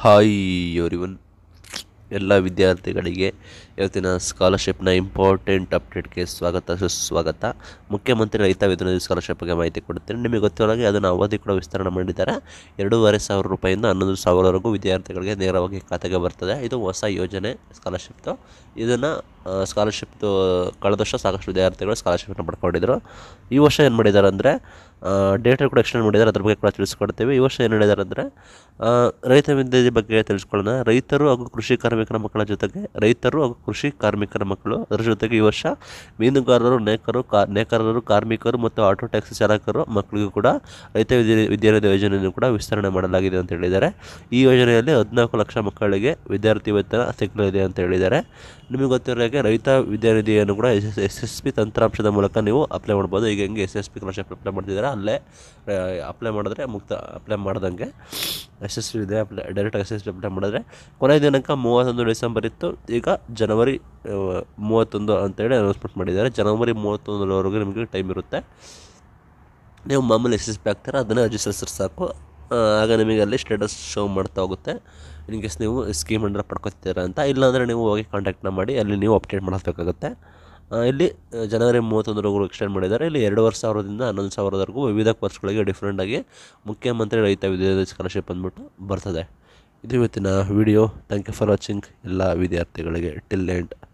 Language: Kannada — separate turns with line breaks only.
ಹಾಯ್ ಎವ್ರಿವನ್ ಎಲ್ಲ ವಿದ್ಯಾರ್ಥಿಗಳಿಗೆ ಇವತ್ತಿನ ಸ್ಕಾಲರ್ಶಿಪ್ನ ಇಂಪಾರ್ಟೆಂಟ್ ಅಪ್ಡೇಟ್ಗೆ ಸ್ವಾಗತ ಸುಸ್ವಾಗತ ಮುಖ್ಯಮಂತ್ರಿ ರೈತ ವಿಧಾನ ಸ್ಕಾಲರ್ಶಿಪ್ ಬಗ್ಗೆ ಮಾಹಿತಿ ಕೊಡ್ತೀನಿ ನಿಮಗೆ ಗೊತ್ತಿರೋ ಹಾಗೆ ಅದನ್ನು ಅವಧಿ ಕೂಡ ವಿಸ್ತರಣೆ ಮಾಡಿದ್ದಾರೆ ಎರಡೂವರೆ ಸಾವಿರ ರೂಪಾಯಿಂದ ಹನ್ನೊಂದು ಸಾವಿರವರೆಗೂ ವಿದ್ಯಾರ್ಥಿಗಳಿಗೆ ನೇರವಾಗಿ ಖಾತೆಗೆ ಬರ್ತದೆ ಇದು ಹೊಸ ಯೋಜನೆ ಸ್ಕಾಲರ್ಶಿಪ್ದು ಇದನ್ನು ಸ್ಕಾಲರ್ಶಿಪ್ದು ಕಳೆದ ವರ್ಷ ಸಾಕಷ್ಟು ವಿದ್ಯಾರ್ಥಿಗಳು ಸ್ಕಾಲರ್ಶಿಪ್ನ ಪಡ್ಕೊಂಡಿದ್ರು ಈ ವರ್ಷ ಏನು ಮಾಡಿದ್ದಾರೆ ಅಂದರೆ ಡೇಟ್ ಕೂಡ ಎಕ್ಸ್ಟೆಂಡ್ ಮಾಡಿದ್ದಾರೆ ಅದ್ರ ಬಗ್ಗೆ ಕೂಡ ತಿಳಿಸ್ಕೊಡ್ತೀವಿ ಈ ವರ್ಷ ಏನು ಹೇಳಿದ್ದಾರೆ ಅಂದರೆ ರೈತ ವಿದ್ಯಾರ್ಥಿ ಬಗ್ಗೆ ತಿಳಿಸ್ಕೊಳ್ಳೋಣ ರೈತರು ಹಾಗೂ ಕೃಷಿ ಕಾರ್ಮಿಕರ ಮಕ್ಕಳ ಜೊತೆಗೆ ರೈತರು ಹಾಗೂ ಕೃಷಿ ಕಾರ್ಮಿಕರ ಮಕ್ಕಳು ಅದರ ಜೊತೆಗೆ ಈ ವರ್ಷ ಮೀನುಗಾರರು ನೇಕರು ಕಾ ನೇಕಾರರು ಕಾರ್ಮಿಕರು ಮತ್ತು ಆಟೋ ಟ್ಯಾಕ್ಸಿ ಚಾಲಕರು ಮಕ್ಕಳಿಗೂ ಕೂಡ ರೈತ ವಿದ್ಯಾ ವಿದ್ಯಾನಿಧಿ ಯೋಜನೆಯನ್ನು ಕೂಡ ವಿಸ್ತರಣೆ ಮಾಡಲಾಗಿದೆ ಅಂತ ಹೇಳಿದ್ದಾರೆ ಈ ಯೋಜನೆಯಲ್ಲಿ ಹದಿನಾಲ್ಕು ಲಕ್ಷ ಮಕ್ಕಳಿಗೆ ವಿದ್ಯಾರ್ಥಿ ವೇತನ ಸಿಗಲಿದೆ ಅಂತ ಹೇಳಿದ್ದಾರೆ ನಿಮಗೆ ಗೊತ್ತಿರೋ ಹಾಗೆ ರೈತ ವಿದ್ಯಾನಿಧಿಯನ್ನು ಕೂಡ ಎಸ್ ಎಸ್ ಎಸ್ ಪಿ ತಂತ್ರಾಂಶದ ಮೂಲಕ ನೀವು ಅಪ್ಲೈ ಮಾಡ್ಬೋದು ಈಗ ಹೆಂಗೆ S S P scholarship apply ಮಾಡ್ತಿದ್ದಾರೆ ಅಲ್ಲೇ ಅಪ್ಲೈ ಮಾಡಿದ್ರೆ ಮುಕ್ತ ಅಪ್ಲೈ ಮಾಡ್ದಂಗೆ ಎಸ್ ಎಸ್ ಪಿ ಇದೆ apply direct S S P apply ಮಾಡಿದ್ರೆ ಕೊನೆಯ ದಿನಾಂಕ ಮೂವತ್ತೊಂದು ಡಿಸೆಂಬರ್ ಇತ್ತು ಈಗ ಜನವರಿ ಆ, ಮೂವತ್ತೊಂದು ಅಂತೇಳಿ ಅನೌನ್ಸ್ಮೆಂಟ್ ಮಾಡಿದ್ದಾರೆ ಜನವರಿ ಮೂವತ್ತೊಂದರವರೆಗೂ ನಿಮಗೆ ಟೈಮ್ ಇರುತ್ತೆ ನೀವು ಮಾಮೂಲಿ ಎಸ್ ಎಸ್ ಪಿ ಹಾಕ್ತೀರಾ ಅದನ್ನೇ ರಿಜಿಸ್ಟರ್ ಸಾಕು ಆ, ಆಗ ನಿಮಗೆ ಅಲ್ಲಿ ಸ್ಟೇಟಸ್ ಶೋ ಮಾಡ್ತಾ ಹೋಗುತ್ತೆ ಇನ್ ಕೇಸ್ ನೀವು ಸ್ಕೀಮ್ ಅಂಡರ್ ಪಡ್ಕೊತೀರಾ ಅಂತ ಇಲ್ಲಾಂದರೆ ನೀವು ಹೋಗಿ ಕಾಂಟ್ಯಾಕ್ಟ್ನ ಮಾಡಿ ಅಲ್ಲಿ ನೀವು ಅಪ್ಡೇಟ್ ಮಾಡಿಸ್ಬೇಕಾಗುತ್ತೆ ಆ, ಇಲ್ಲಿ ಆ, ಜನವರಿ ಮೂವತ್ತೊಂದರವರೆಗೂ ಎಕ್ಸ್ಟೆಂಡ್ ಮಾಡಿದ್ದಾರೆ ಇಲ್ಲಿ ಎರಡುವರೆ ಸಾವಿರದಿಂದ ಹನ್ನೊಂದು ಸಾವಿರದವರೆಗೂ ವಿವಿಧ ಕೋರ್ಸ್ಗಳಿಗೆ ಡಿಫ್ರೆಂಟಾಗಿ ಮುಖ್ಯಮಂತ್ರಿ ರೈತ ವಿದ್ಯಾರ್ಥಿ ಸ್ಕಾಲರ್ಶಿಪ್ ಅಂದ್ಬಿಟ್ಟು ಬರ್ತದೆ ಇದು ಇವತ್ತಿನ video thank you for watching ಎಲ್ಲ ವಿದ್ಯಾರ್ಥಿಗಳಿಗೆ ಟಿಲ್ ಎಂಡ್